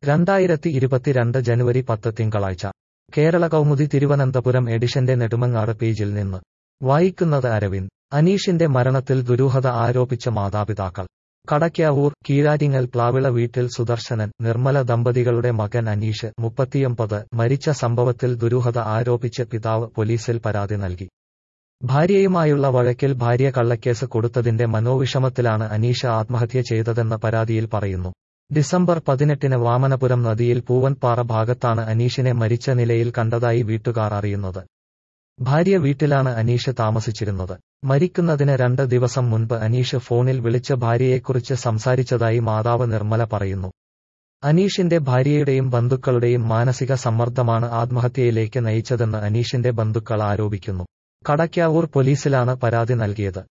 രണ്ടായിരത്തി ഇരുപത്തിരണ്ട് ജനുവരി പത്ത് തിങ്കളാഴ്ച കേരള കൗമുദി തിരുവനന്തപുരം എഡിഷന്റെ നെടുമങ്ങാട് പേജിൽ നിന്ന് വായിക്കുന്നത് അരവിന്ദ് അനീഷിന്റെ മരണത്തിൽ ദുരൂഹത ആരോപിച്ച മാതാപിതാക്കൾ കടയ്ക്കാവൂർ കീഴാരിങ്ങൽ പ്ലാവിള വീട്ടിൽ സുദർശനൻ നിർമ്മല ദമ്പതികളുടെ മകൻ അനീഷ് മുപ്പത്തിയൊമ്പത് മരിച്ച സംഭവത്തിൽ ദുരൂഹത ആരോപിച്ച് പിതാവ് പോലീസിൽ പരാതി നൽകി ഭാര്യയുമായുള്ള വഴക്കിൽ ഭാര്യ കള്ളക്കേസ് കൊടുത്തതിന്റെ മനോവിഷമത്തിലാണ് അനീഷ് ആത്മഹത്യ ചെയ്തതെന്ന് പരാതിയിൽ പറയുന്നു ഡിസംബർ പതിനെട്ടിന് വാമനപുരം നദിയിൽ പൂവൻപാറ ഭാഗത്താണ് അനീഷിനെ മരിച്ച നിലയിൽ കണ്ടതായി വീട്ടുകാർ അറിയുന്നത് ഭാര്യ വീട്ടിലാണ് അനീഷ് താമസിച്ചിരുന്നത് മരിക്കുന്നതിന് രണ്ട് ദിവസം മുൻപ് അനീഷ് ഫോണിൽ വിളിച്ച് ഭാര്യയെക്കുറിച്ച് സംസാരിച്ചതായി മാതാവ് നിർമ്മല പറയുന്നു അനീഷിന്റെ ഭാര്യയുടെയും ബന്ധുക്കളുടെയും മാനസിക സമ്മർദ്ദമാണ് ആത്മഹത്യയിലേക്ക് നയിച്ചതെന്ന് അനീഷിന്റെ ബന്ധുക്കൾ ആരോപിക്കുന്നു കടയ്ക്കാവൂർ പോലീസിലാണ് പരാതി നൽകിയത്